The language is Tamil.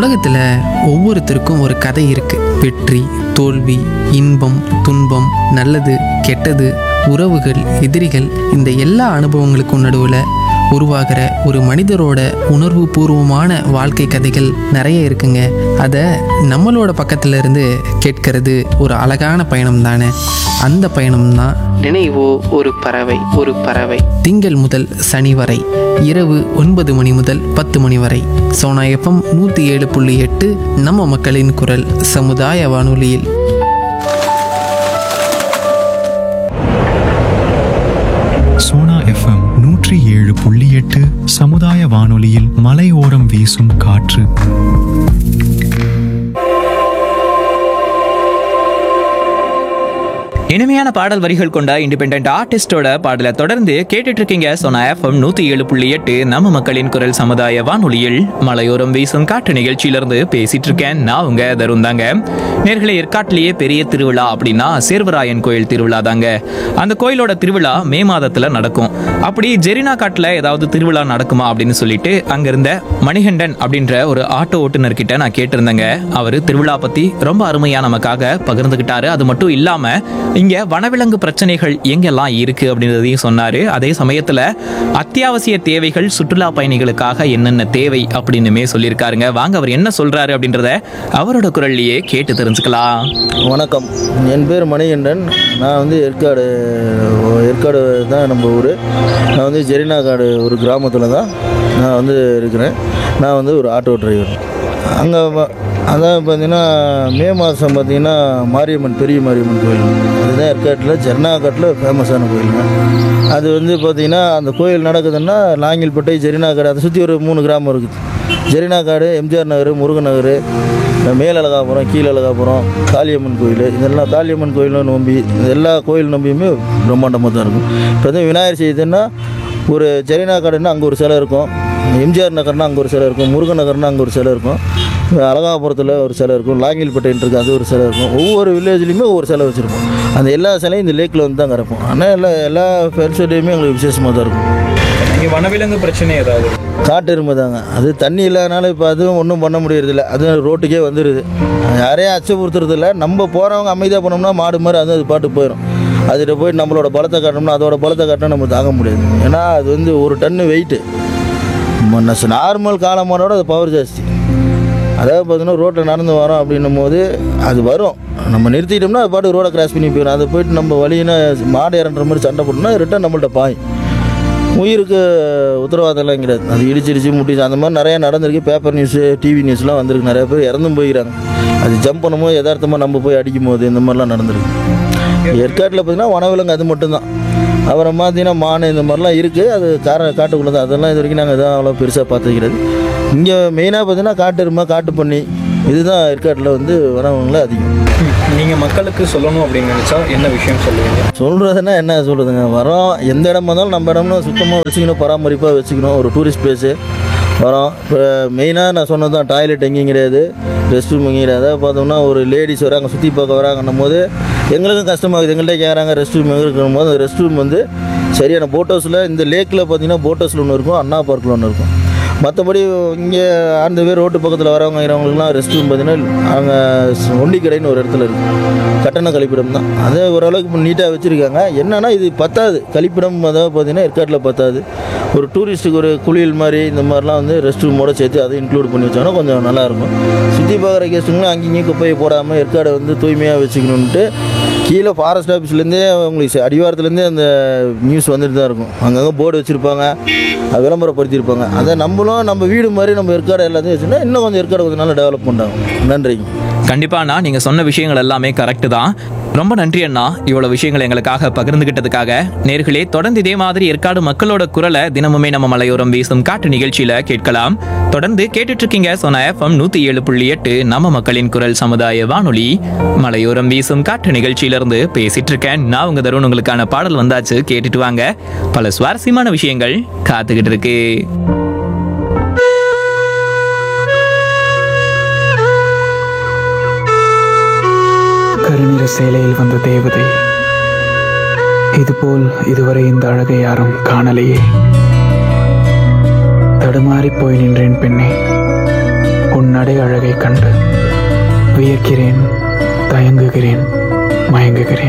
உலகத்தில் ஒவ்வொருத்தருக்கும் ஒரு கதை இருக்கு வெற்றி தோல்வி இன்பம் துன்பம் நல்லது கெட்டது உறவுகள் எதிரிகள் இந்த எல்லா அனுபவங்களுக்கும் நடுவில் உருவாகிற ஒரு மனிதரோட உணர்வு பூர்வமான வாழ்க்கை கதைகள் நிறைய இருக்குங்க அதை நம்மளோட பக்கத்துல இருந்து கேட்கறது ஒரு அழகான பயணம் தானே அந்த பயணம் தான் நினைவோ ஒரு பறவை ஒரு பறவை திங்கள் முதல் சனி வரை இரவு ஒன்பது மணி முதல் பத்து மணி வரை சோனா எஃப்எம் நூற்றி ஏழு புள்ளி எட்டு நம்ம மக்களின் குரல் சமுதாய வானொலியில் சோனா எஃப்எம் நூற்றி ஏழு புள்ளி எட்டு சமுதாய வானொலியில் மலையோரம் வீசும் காற்று இனிமையான பாடல் வரிகள் கொண்ட இண்டிபெண்ட் ஆர்டிஸ்டோட பாடலை தொடர்ந்து கேட்டுட்டு இருக்கீங்க சொன்ன எஃப்எம் நூத்தி ஏழு புள்ளி எட்டு நம்ம மக்களின் குரல் சமுதாய வானொலியில் மலையோரம் வீசும் காட்டு நிகழ்ச்சியிலிருந்து பேசிட்டு இருக்கேன் நான் உங்க தருண் தாங்க நேர்களே ஏற்காட்டிலேயே பெரிய திருவிழா அப்படின்னா சேர்வராயன் கோயில் திருவிழா தாங்க அந்த கோயிலோட திருவிழா மே மாதத்துல நடக்கும் அப்படி ஜெரினா காட்டுல ஏதாவது திருவிழா நடக்குமா அப்படின்னு சொல்லிட்டு அங்க இருந்த மணிகண்டன் அப்படின்ற ஒரு ஆட்டோ ஓட்டுநர் கிட்ட நான் கேட்டிருந்தேங்க அவரு திருவிழா பத்தி ரொம்ப அருமையா நமக்காக பகிர்ந்துகிட்டாரு அது மட்டும் இல்லாம இங்க வனவிலங்கு பிரச்சனைகள் எங்கெல்லாம் இருக்கு அப்படின்றதையும் சொன்னாரு அதே சமயத்துல அத்தியாவசிய தேவைகள் சுற்றுலா பயணிகளுக்காக என்னென்ன தேவை அப்படின்னுமே சொல்லியிருக்காருங்க வாங்க அவர் என்ன சொல்றாரு அப்படின்றத அவரோட குரல்லையே கேட்டு தெரிஞ்சுக்கலாம் வணக்கம் என் பேர் மணிகண்டன் நான் வந்து ஏற்காடு ஏற்காடு தான் நம்ம ஊர் நான் வந்து ஜெரினா காடு ஒரு கிராமத்தில் தான் நான் வந்து இருக்கிறேன் நான் வந்து ஒரு ஆட்டோ டிரைவர் அங்கே அதான் பார்த்தீங்கன்னா மே மாதம் பார்த்தீங்கன்னா மாரியம்மன் பெரிய மாரியம்மன் கோயில் அதுதான் ஏற்காட்டில் ஜெர்னாகாட்டில் ஃபேமஸான கோயிலுங்க அது வந்து பார்த்தீங்கன்னா அந்த கோயில் நடக்குதுன்னா நாங்கில்பட்டை ஜெரினாகாடு அதை சுற்றி ஒரு மூணு கிராமம் இருக்குது ஜெரினாகாடு எம்ஜிஆர் நகர் முருகன் நகர் மேலழகாபுரம் கீழழகாபுரம் காளியம்மன் கோயில் இதெல்லாம் காளியம்மன் கோயிலும் நோம்பி இது எல்லா கோயில் நம்பியுமே பிரம்மாண்டமாக தான் இருக்கும் இப்போ வந்து விநாயகர் சதுர்த்தின்னா ஒரு ஜெரினா காடுன்னா அங்கே ஒரு சிலை இருக்கும் எம்ஜிஆர் நகர்னா அங்கே ஒரு சிலை இருக்கும் முருகன் நகர்னா அங்கே ஒரு சிலை இருக்கும் அழகாபுரத்தில் ஒரு சிலை இருக்கும் லாங்கில்பேட்டைன்னு இருக்குது அது ஒரு சிலை இருக்கும் ஒவ்வொரு வில்லேஜ்லேயுமே ஒவ்வொரு சிலை வச்சுருப்போம் அந்த எல்லா சிலையும் இந்த லேக்கில் வந்து தான் கறப்போம் ஆனால் எல்லா எல்லா ஃபெஸ்டிவலையுமே எங்களுக்கு விசேஷமாக தான் இருக்கும் இங்க வனவிலங்கு பிரச்சனை ஏதாவது காட்டு எருமை தாங்க அது தண்ணி இல்லாதனால இப்போ அதுவும் ஒன்றும் பண்ண முடியறதில்ல அது ரோட்டுக்கே வந்துடுது யாரையும் அச்சப்படுத்துறது இல்லை நம்ம போகிறவங்க அமைதியாக போனோம்னா மாடு மாதிரி அது அது பாட்டு போயிடும் அதில் போய் நம்மளோட பலத்தை காட்டணும்னா அதோட பலத்தை காட்டினா நம்ம தாங்க முடியாது ஏன்னா அது வந்து ஒரு டன்னு வெயிட்டு நார்மல் காலமானோட அது பவர் ஜாஸ்தி அதாவது பார்த்தீங்கன்னா ரோட்டில் நடந்து வரோம் அப்படின்னும் போது அது வரும் நம்ம நிறுத்திட்டோம்னா அது பாட்டு ரோடை கிராஸ் பண்ணி போயிடும் அதை போயிட்டு நம்ம வழியினா மாடு இறன்ற மாதிரி சண்டை போட்டோம்னா ரிட்டன் நம்மள்ட்ட பாய் உயிருக்கு உத்தரவாதம்லாம் கிடையாது அது இடிச்சிடிச்சு முட்டிச்சு அந்த மாதிரி நிறைய நடந்திருக்கு பேப்பர் நியூஸு டிவி நியூஸ்லாம் வந்திருக்கு நிறைய பேர் இறந்தும் போய்க்கிறாங்க அது ஜம்ப் பண்ணும்போது யதார்த்தமாக நம்ம போய் அடிக்கும் போது இந்த மாதிரிலாம் நடந்திருக்கு ஏற்காட்டில் பார்த்தீங்கன்னா வனவிலங்கு அது மட்டும்தான் அப்புறம் பார்த்தீங்கன்னா மான் இந்த மாதிரிலாம் இருக்குது அது கார காட்டுக்குள்ளே தான் அதெல்லாம் இது வரைக்கும் நாங்கள் எதாவது அவ்வளோ பெருசாக பார்த்துக்கிறது இங்கே மெயினாக பார்த்தீங்கன்னா காட்டு எருமை காட்டு பண்ணி இதுதான் ஏற்காட்டில் வந்து வனவிலங்குல அதிகம் நீங்க மக்களுக்கு சொல்லணும் அப்படின்னு நினைச்சா என்ன விஷயம் சொல்லுவீங்க சொல்கிறதுனா என்ன சொல்கிறதுங்க வரோம் எந்த இடமா இருந்தாலும் நம்ம இடம்னா சுத்தமாக வச்சுக்கணும் பராமரிப்பாக வச்சுக்கணும் ஒரு டூரிஸ்ட் பிளேஸு வரோம் இப்போ மெயினாக நான் சொன்னது தான் டாய்லெட் எங்கேயும் கிடையாது ரெஸ்ட் ரூம் எங்கேயும் கிடையாது அதாவது பார்த்தோம்னா ஒரு லேடிஸ் வராங்க சுற்றி பார்க்க வராங்கன்னும் போது எங்களுக்கும் கஷ்டமாகுது எங்கள்கிட்ட கேட்குறாங்க ரெஸ்ட் ரூம் எங்கே இருக்கணும் போது அந்த ரெஸ்ட் ரூம் வந்து சரியான போட் ஹவுஸில் இந்த லேக்கில் பார்த்தீங்கன்னா போட் ஹவுஸில் ஒன்று இருக்கும் அண்ணா பார்க்கில் ஒன்று இருக்கும் மற்றபடி இங்கே அந்த பேர் ரோட்டு பக்கத்தில் வரவங்க இருக்கிறவங்களுக்குலாம் ரெஸ்ட் ரூம் பார்த்தீங்கன்னா அங்கே ஒண்டி கடைன்னு ஒரு இடத்துல இருக்குது கட்டண கழிப்பிடம் தான் அதை ஓரளவுக்கு இப்போ நீட்டாக வச்சுருக்காங்க என்னன்னா இது பத்தாது கழிப்பிடம் அதாவது பார்த்தீங்கன்னா ஏற்காட்டில் பத்தாது ஒரு டூரிஸ்ட்டுக்கு ஒரு குளியல் மாதிரி இந்த மாதிரிலாம் வந்து ரெஸ்ட் ரூமோட சேர்த்து அதை இன்க்ளூட் பண்ணி வச்சாங்கன்னா கொஞ்சம் நல்லாயிருக்கும் சுற்றி பார்க்குற கெஸ்ட்டுங்களும் அங்கேயும் குப்பையை போடாமல் ஏற்காடை வந்து தூய்மையாக வச்சுக்கணுன்ட்டு கீழே ஃபாரஸ்ட் ஆஃபீஸ்லேருந்தே உங்களுக்கு ச- அடிவாரத்துலேருந்தே அந்த நியூஸ் வந்துட்டு தான் இருக்கும் அங்கங்கே போர்டு வச்சுருப்பாங்க அது விளம்பரப்படுத்தியிருப்பாங்க அதை நம்மளும் நம்ம வீடு மாதிரி நம்ம ஏற்காடு எல்லாத்தையும் வச்சுன்னா இன்னும் கொஞ்சம் ஏற்காடு கொஞ்சம் நல்லா டெவலப் பண்ணுறாங்க நன்றிங்க கண்டிப்பா அண்ணா நீங்க சொன்ன விஷயங்கள் எல்லாமே கரெக்ட் தான் ரொம்ப நன்றி அண்ணா இவ்வளவு விஷயங்கள் எங்களுக்காக பகிர்ந்துகிட்டதுக்காக நேர்களே தொடர்ந்து இதே மாதிரி ஏற்காடு மக்களோட குரலை தினமுமே நம்ம மலையோரம் வீசும் காட்டு நிகழ்ச்சியில கேட்கலாம் தொடர்ந்து கேட்டுட்டு இருக்கீங்க சொன்ன எஃப்எம் நூத்தி ஏழு புள்ளி எட்டு நம்ம மக்களின் குரல் சமுதாய வானொலி மலையோரம் வீசும் காட்டு நிகழ்ச்சியிலிருந்து பேசிட்டு இருக்கேன் நான் உங்க தருண் உங்களுக்கான பாடல் வந்தாச்சு கேட்டுட்டு வாங்க பல சுவாரஸ்யமான விஷயங்கள் காத்துக்கிட்டு இருக்கு கருநிற சேலையில் வந்த தேவதை இதுபோல் இதுவரை இந்த அழகை யாரும் காணலையே தடுமாறிப் போய் நின்றேன் பெண்ணே உன் நடை அழகை கண்டு வியக்கிறேன் தயங்குகிறேன் மயங்குகிறேன்